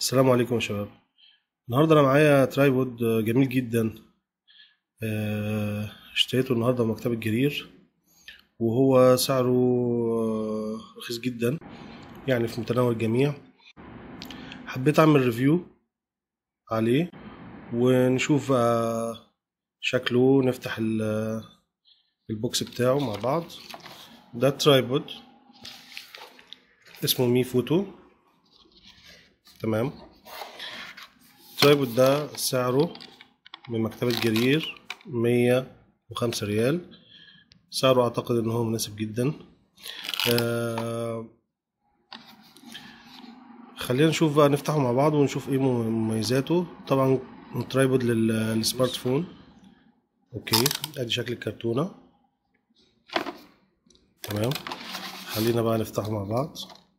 السلام عليكم يا شباب النهارده انا معايا ترايبود جميل جدا آه، اشتريته النهارده من مكتبة جرير وهو سعره آه، رخيص جدا يعني في متناول الجميع حبيت اعمل ريفيو عليه ونشوف بقى شكله نفتح ال- البوكس بتاعه مع بعض ده ترايبود اسمه مي فوتو تمام الترايبود ده سعره من مكتبة جرير مية وخمسة ريال سعره أعتقد إن هو مناسب جدا آه خلينا نشوف بقى نفتحه مع بعض ونشوف ايه مميزاته طبعا ترايبود لل- للسمارت فون اوكي ادي شكل الكرتونة تمام خلينا بقى نفتحه مع بعض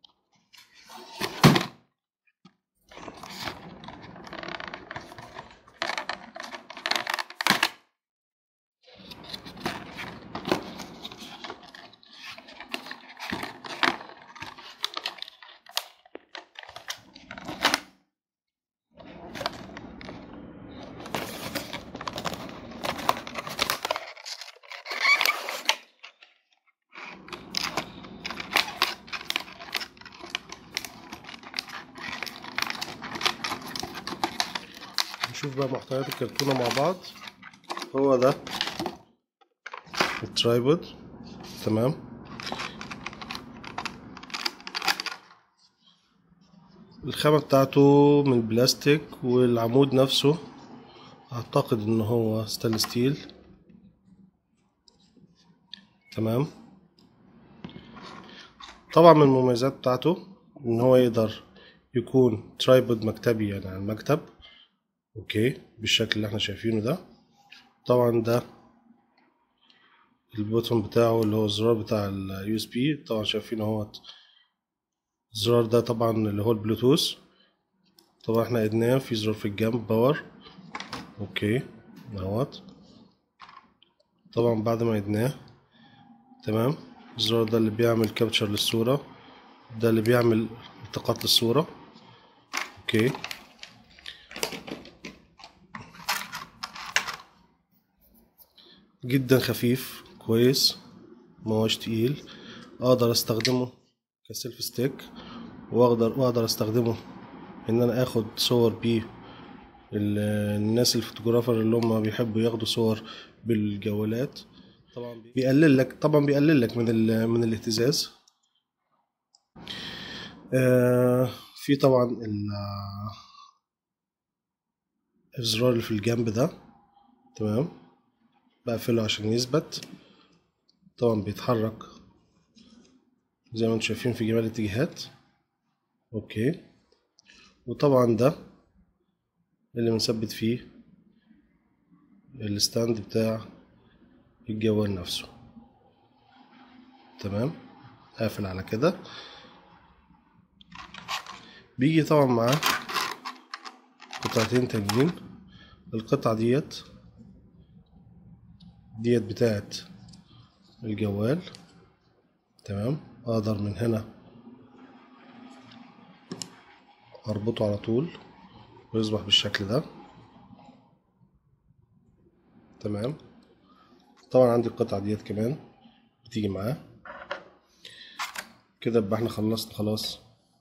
نشوف بقى محتويات الكرتونة مع بعض هو ده الترايبود تمام الخامة بتاعته من البلاستيك والعمود نفسه اعتقد ان هو ستانلس ستيل تمام طبعا من المميزات بتاعته ان هو يقدر يكون ترايبود مكتبي يعني على المكتب اوكي بالشكل اللي احنا شايفينه ده طبعا ده البوتون بتاعه اللي هو الزرار بتاع اليو اس بي طبعا شايفين اهوت الزرار ده طبعا اللي هو البلوتوث طبعا احنا قدناه في زرار في الجنب باور اوكي اهوت طبعا بعد ما قدناه تمام الزرار ده اللي بيعمل كابتشر للصورة ده اللي بيعمل التقاط للصورة اوكي جدا خفيف كويس مهوش تقيل اقدر استخدمه كسيلف ستيك واقدر واقدر استخدمه ان انا اخد صور بيه ال- الناس الفوتوغرافر اللي هم بيحبوا ياخدوا صور بالجوالات طبعا بيقلل لك طبعا بيقلل لك من ال- من الاهتزاز آه في طبعا ال- الزرار اللي في الجنب ده تمام بقفله عشان يثبت طبعا بيتحرك زي ما انتم شايفين في جميع الاتجاهات اوكي وطبعا ده اللي بنثبت فيه الستاند بتاع الجوال نفسه تمام قافل على كده بيجي طبعا معاه قطعتين تانيين القطعة ديت ديت بتاعت الجوال تمام اقدر من هنا اربطه على طول ويصبح بالشكل ده تمام طبعا عندي القطعة ديت كمان بتيجي معاه كده يبقى احنا خلصنا خلاص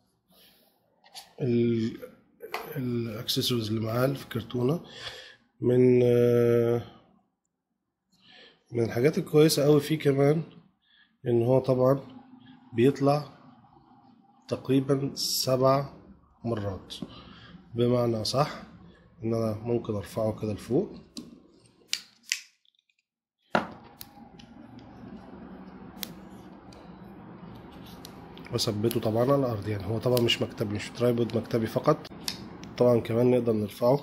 ال الاكسسوارز اللي معاه اللي في الكرتونة من آه، من الحاجات الكويسة أوي فيه كمان إن هو طبعا بيطلع تقريبا سبع مرات بمعنى صح إن أنا ممكن أرفعه كده لفوق وأثبته طبعا على الأرض يعني هو طبعا مش مكتبي مش ترايبود مكتبي فقط طبعا كمان نقدر نرفعه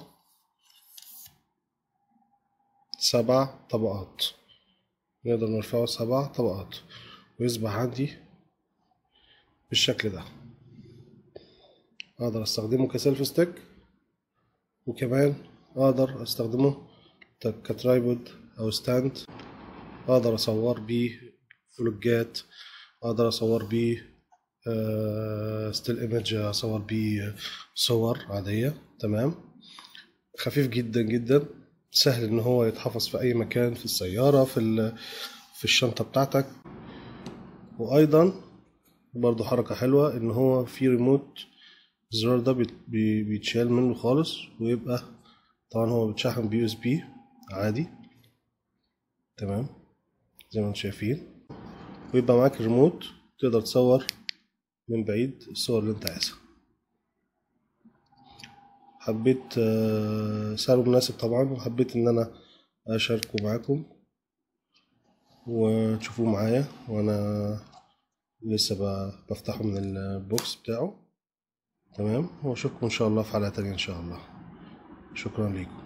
سبع طبقات نقدر نرفعه سبع طبقات ويصبح عندي بالشكل ده اقدر استخدمه كسيلف ستيك وكمان اقدر استخدمه ت- كترايبود او ستاند اقدر اصور بيه فلوجات اقدر اصور بيه ستيل ايمج اصور بيه صور عادية تمام خفيف جدا جدا سهل ان هو يتحفظ في اي مكان في السيارة في ال- في الشنطة بتاعتك وايضا برضو حركة حلوة ان هو في ريموت الزرار ده بيت- بي- بيتشال منه خالص ويبقى طبعا هو بيتشحن بي اس بي عادي تمام زي ما انتم شايفين ويبقى معاك ريموت تقدر تصور من بعيد الصور اللي انت عايزها حبيت آه، سعره مناسب طبعا وحبيت ان انا اشاركه معاكم وتشوفوه معايا وانا لسه ب- بفتحه من البوكس بتاعه تمام واشوفكم ان شاء الله في حلقة تانية ان شاء الله شكرا ليكم